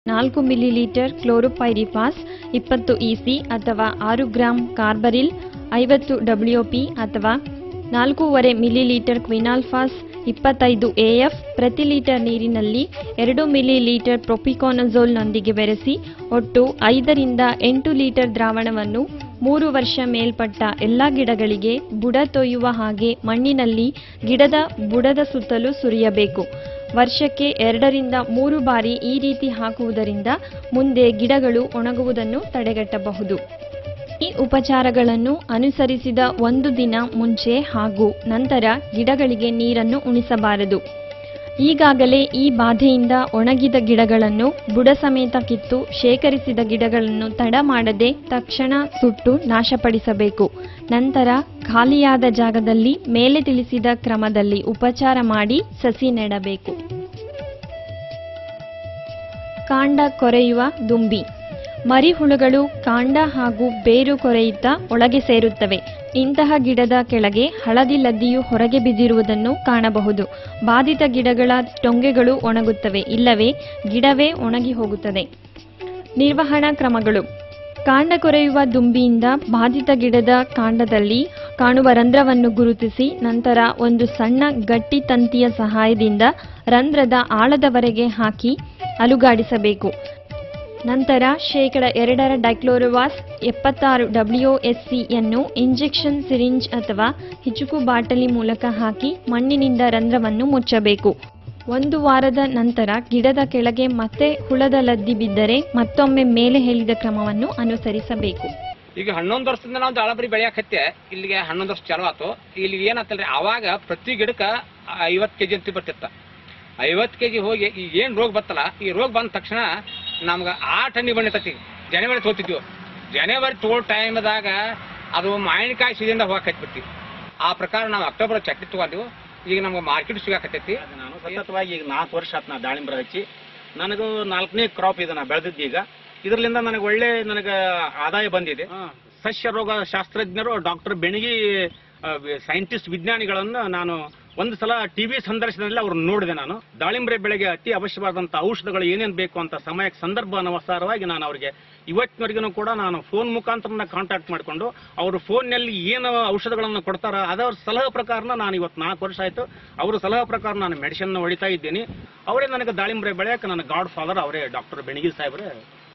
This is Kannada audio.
ನಾಲ್ಕು ಮಿಲಿಲೀಟರ್ ಕ್ಲೋರೋಪೈರಿಫಾಸ್ ಇಪ್ಪತ್ತು ಇಸಿ ಅಥವಾ ಆರು ಗ್ರಾಂ ಕಾರ್ಬರಿಲ್ ಐವತ್ತು ಡಬ್ಲ್ಯೂಪಿ ಅಥವಾ ನಾಲ್ಕೂವರೆ ಮಿಲಿಲೀಟರ್ ಕ್ವಿನಾಲ್ಫಾಸ್ ಇಪ್ಪತ್ತೈದು ಎಎಫ್ ಪ್ರತಿ ಲೀಟರ್ ನೀರಿನಲ್ಲಿ ಎರಡು ಮಿಲಿಲೀಟರ್ ಪ್ರೊಪಿಕೋನಜೋಲ್ನೊಂದಿಗೆ ಬೆರೆಸಿ ಒಟ್ಟು ಐದರಿಂದ ಎಂಟು ಲೀಟರ್ ದ್ರಾವಣವನ್ನು ಮೂರು ವರ್ಷ ಮೇಲ್ಪಟ್ಟ ಎಲ್ಲ ಗಿಡಗಳಿಗೆ ಬುಡ ತೊಯ್ಯುವ ಹಾಗೆ ಮಣ್ಣಿನಲ್ಲಿ ಗಿಡದ ಬುಡದ ಸುತ್ತಲೂ ಸುರಿಯಬೇಕು ವರ್ಷಕ್ಕೆ ಎರಡರಿಂದ ಮೂರು ಬಾರಿ ಈ ರೀತಿ ಹಾಕುವುದರಿಂದ ಮುಂದೆ ಗಿಡಗಳು ಒಣಗುವುದನ್ನು ತಡೆಗಟ್ಟಬಹುದು ಈ ಉಪಚಾರಗಳನ್ನು ಅನುಸರಿಸಿದ ಒಂದು ದಿನ ಮುಂಚೆ ಹಾಗೂ ನಂತರ ಗಿಡಗಳಿಗೆ ನೀರನ್ನು ಉಣಿಸಬಾರದು ಈಗಾಗಲೇ ಈ ಬಾಧೆಯಿಂದ ಒಣಗಿದ ಗಿಡಗಳನ್ನು ಬುಡ ಸಮೇತ ಕಿತ್ತು ಶೇಖರಿಸಿದ ಗಿಡಗಳನ್ನು ತಡ ಮಾಡದೆ ತಕ್ಷಣ ಸುಟ್ಟು ನಾಶಪಡಿಸಬೇಕು ನಂತರ ಖಾಲಿಯಾದ ಜಾಗದಲ್ಲಿ ಮೇಲೆ ತಿಳಿಸಿದ ಕ್ರಮದಲ್ಲಿ ಉಪಚಾರ ಮಾಡಿ ಸಸಿ ನೆಡಬೇಕು ಕಾಂಡ ಕೊರೆಯುವ ದುಂಬಿ ಮರಿಹುಳುಗಳು ಕಾಂಡ ಹಾಗೂ ಬೇರು ಕೊರೆಯುತ್ತಾ ಒಳಗೆ ಸೇರುತ್ತವೆ ಇಂತಹ ಗಿಡದ ಕೆಳಗೆ ಹಳದಿ ಲದ್ದಿಯು ಹೊರಗೆ ಬಿದ್ದಿರುವುದನ್ನು ಕಾಣಬಹುದು ಬಾಧಿತ ಗಿಡಗಳ ಟೊಂಗೆಗಳು ಒಣಗುತ್ತವೆ ಇಲ್ಲವೇ ಗಿಡವೇ ಒಣಗಿ ಹೋಗುತ್ತದೆ ನಿರ್ವಹಣಾ ಕ್ರಮಗಳು ಕಾಂಡ ಕೊರೆಯುವ ದುಂಬಿಯಿಂದ ಬಾಧಿತ ಗಿಡದ ಕಾಂಡದಲ್ಲಿ ಕಾಣುವ ರಂಧ್ರವನ್ನು ಗುರುತಿಸಿ ನಂತರ ಒಂದು ಸಣ್ಣ ಗಟ್ಟಿ ತಂತಿಯ ಸಹಾಯದಿಂದ ರಂಧ್ರದ ಆಳದವರೆಗೆ ಹಾಕಿ ಅಲುಗಾಡಿಸಬೇಕು ನಂತರ ಶೇಕಡ ಎರಡರ ಡೈಕ್ಲೋರೋವಾಸ್ ಎಪ್ಪತ್ತಾರು ಡಬ್ಲ್ಯೂಎಸ್ಸಿಯನ್ನು ಇಂಜೆಕ್ಷನ್ ಸಿರಿಂಜ್ ಅಥವಾ ಹಿಚುಕು ಬಾಟಲಿ ಮೂಲಕ ಹಾಕಿ ಮಣ್ಣಿನಿಂದ ರಂಧ್ರವನ್ನು ಮುಚ್ಚಬೇಕು ಒಂದು ವಾರದ ನಂತರ ಗಿಡದ ಕೆಳಗೆ ಮತ್ತೆ ಹುಳದ ಲದ್ದಿ ಬಿದ್ದರೆ ಮತ್ತೊಮ್ಮೆ ಮೇಲೆ ಹೇಳಿದ ಕ್ರಮವನ್ನು ಅನುಸರಿಸಬೇಕು ಈಗ ಹನ್ನೊಂದು ವರ್ಷದಿಂದ ನಾವು ದಾಳಂಬರಿ ಬೆಳೆಯಕತ್ತೆ ಇಲ್ಲಿಗೆ ಹನ್ನೊಂದು ವರ್ಷ ಚಾಲು ಆತು ಇಲ್ಲಿಗೆ ಏನಾತಲ್ರಿ ಅವಾಗ ಪ್ರತಿ ಗಿಡಕ್ಕೆ ಐವತ್ತು ಕೆಜಿ ಅಂತ ಬರ್ತಿತ್ತ ಐವತ್ತು ಕೆಜಿ ಹೋಗಿ ಈಗ ಏನು ರೋಗ ಬತ್ತಲ್ಲ ಈ ರೋಗ ಬಂದ ತಕ್ಷಣ ನಮ್ಗೆ ಆ ಟನ್ನಿ ಬಂದಿರ್ತೈತಿ ಜನವರಿ ತೋತಿದ್ವಿ ಜನವರಿ ತೋ ಟೈಮ್ದಾಗ ಅದು ಮಾವಿನಕಾಯಿ ಸೀಸನ್ದಾಗ ಹೋಗಕತ್ಬಿಡ್ತಿ ಆ ಪ್ರಕಾರ ನಾವು ಅಕ್ಟೋಬರ್ ಚಟ್ನಿ ತಗೊಂಡಿವು ಈಗ ನಮ್ಗೆ ಮಾರ್ಕೆಟ್ ಸಿಗಾಕತ್ತೈತಿ ನಾನು ಸತತವಾಗಿ ಈಗ ನಾಲ್ಕು ವರ್ಷ ಆತ್ ನಾ ದಾಳಿಂಬರ ಹಚ್ಚಿ ನನಗೂ ನಾಲ್ಕನೇ ಕ್ರಾಪ್ ಇದೆ ನಾ ಬೆಳೆದಿದ್ದು ಈಗ ಇದರಿಂದ ನನಗೆ ಒಳ್ಳೆ ನನಗೆ ಆದಾಯ ಬಂದಿದೆ ಸಸ್ಯ ರೋಗ ಶಾಸ್ತ್ರಜ್ಞರು ಡಾಕ್ಟರ್ ಬೆಣಗಿ ಸೈಂಟಿಸ್ಟ್ ವಿಜ್ಞಾನಿಗಳನ್ನು ನಾನು ಒಂದು ಸಲ ಟಿವಿ ಸಂದರ್ಶನದಲ್ಲಿ ಅವ್ರನ್ನ ನೋಡಿದೆ ನಾನು ದಾಳಿಂಬರೆ ಬೆಳೆಗೆ ಅತಿ ಅವಶ್ಯವಾದಂಥ ಔಷಧಗಳು ಏನೇನು ಬೇಕು ಅಂತ ಸಮಯಕ್ಕೆ ಸಂದರ್ಭ ಅನುಸಾರವಾಗಿ ನಾನು ಅವರಿಗೆ ಇವತ್ತಿನವರೆಗೂ ಕೂಡ ನಾನು ಫೋನ್ ಮುಖಾಂತರ ಕಾಂಟ್ಯಾಕ್ಟ್ ಮಾಡಿಕೊಂಡು ಅವರು ಫೋನ್ನಲ್ಲಿ ಏನು ಔಷಧಗಳನ್ನು ಕೊಡ್ತಾರ ಅದರ ಸಲಹೆ ಪ್ರಕಾರನ ನಾನು ಇವತ್ತು ನಾಲ್ಕು ವರ್ಷ ಆಯಿತು ಅವರ ಸಲಹೆ ಪ್ರಕಾರ ನಾನು ಮೆಡಿಸಿನ್ ಹೊಡಿತಾ ಇದ್ದೀನಿ ಅವರೇ ನನಗೆ ದಾಳಿಂಬರೆ ಬೆಳೆಯಕ್ಕೆ ನನ್ನ ಗಾಡ್ ಫಾದರ್ ಅವರೇ ಡಾಕ್ಟರ್ ಬೆಣಗಿ ಸಾಹೇಬ್ರೆ